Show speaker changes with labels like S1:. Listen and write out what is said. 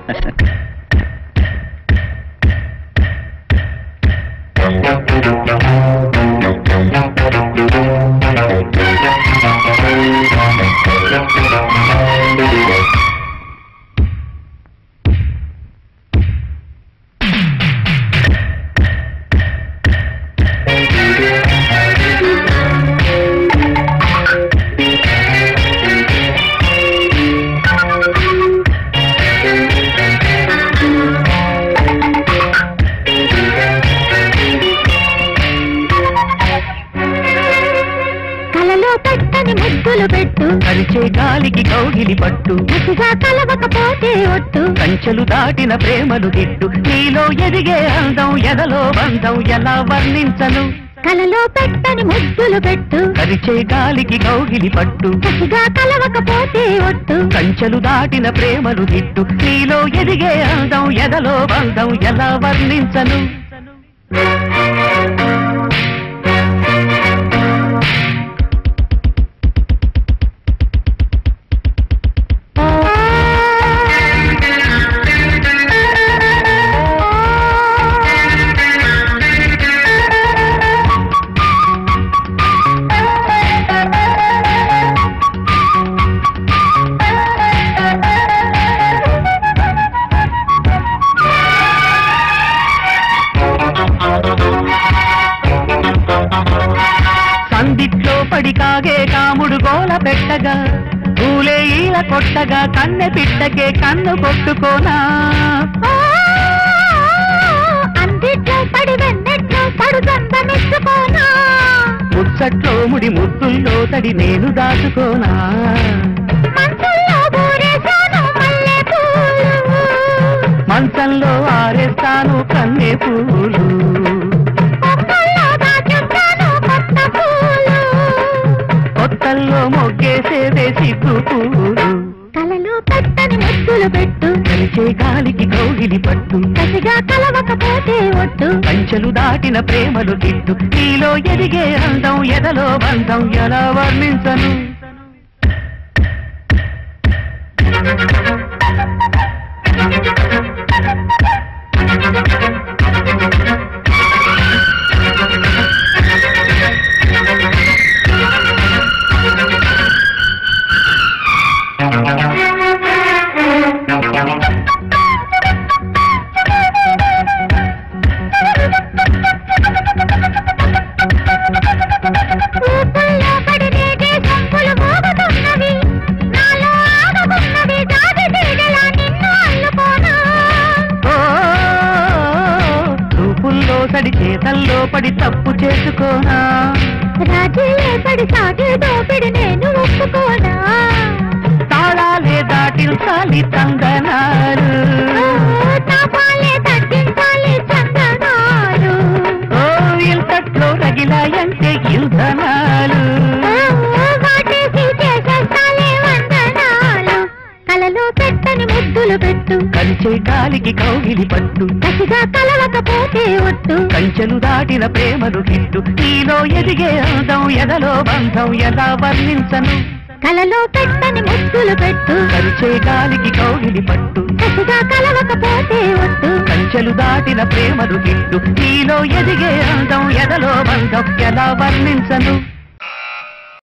S1: కలలో పెట్టని ముద్దులు పెట్టు
S2: కలిచే గాలికి కౌగిలి పట్టు
S1: ముసిగా కలవకపోతే ఒట్టు
S2: కంచెలు దాటిన ప్రేమలు గిట్టు నీలో ఎదిగే అందం ఎదలో బంధం ఎలా వర్ణించను
S1: కలలో పెట్టని ముద్దులు పెట్టు
S2: కలిచే గాలికి కౌగిలి పట్టు
S1: ముసిగా కలవకపోతే ఒట్టు
S2: కంచెలు దాటిన ప్రేమలు గిట్టు నీలో ఎదిగే అందం ఎదలో బంధం ఎలా వర్ణించను సందిట్లో పడి కాగే కాముడు గోల పెట్టగా పూలే ఈల కొట్టగా కన్నె పిట్టకే కన్ను కొట్టుకోనా
S1: ఆ, అందిట్లో పడి వెన్నెట్లో పడు దండమిచ్చుకోనా
S2: ముచ్చట్లో ముడి ముద్దుల్లో తడి నేను దాచుకోనా
S1: మనసుల్లో ఊరేశాను మల్లె పూలు
S2: మంచంలో ఆరేస్తాను కన్నె పూలు
S1: మొక్కల్లో దాచుంటాను కొత్త పూలు
S2: కొత్తల్లో మొగ్గేసేవే సిగ్గు పూలు
S1: కలలో పెట్టని ముద్దులు పెట్టు
S2: కలిచే గాలికి కౌగిలి పట్టు
S1: కసిగా కలవకపోతే ఒట్టు
S2: కంచెలు దాటిన ప్రేమలు గిట్టు నీలో ఎదిగే అందం ఎదలో బంధం ఎలా వర్ణించను
S1: ఊపుల్లో పడి రేగే సంపులు మోగుతున్నవి నాలో ఆగకున్నవి జాజి తీగలా నిన్ను అల్లుకోనా
S2: ఓ చూపుల్లో తడి చేతల్లో పడి తప్పు చేసుకోనా
S1: రాజీలే పడి సాగే దోపిడి నేను ఒప్పుకోనా
S2: తాళాలే దాటిల్చాలి తందనాలు
S1: తాపాలే తగ్గించాలి చందనాలు
S2: ఓ ఇంతట్లో రగిలాయంటే ఇంధనాలు
S1: వాటేసి చేసేస్తాలే వందనాలు కలలో పెట్టని ముద్దులు పెట్టు
S2: కలిచే గాలికి కౌగిలి పట్టు
S1: కసిగా కలవకపోతే ఒట్టు
S2: కంచెలు దాటిన ప్రేమలు గిట్టు నీలో ఎదిగే అందం ఎదలో బంధం ఎలా వర్ణించను
S1: కలలో పెట్టని ముద్దులు పెట్టు
S2: కలిచే గాలికి కౌగిలి పట్టు
S1: కసిగా కలవకపోతే ఒట్టు
S2: కంచెలు దాటిన ప్రేమలు గిట్టు నీలో ఎదిగే అందం ఎదలో బంధం ఎలా వర్ణించను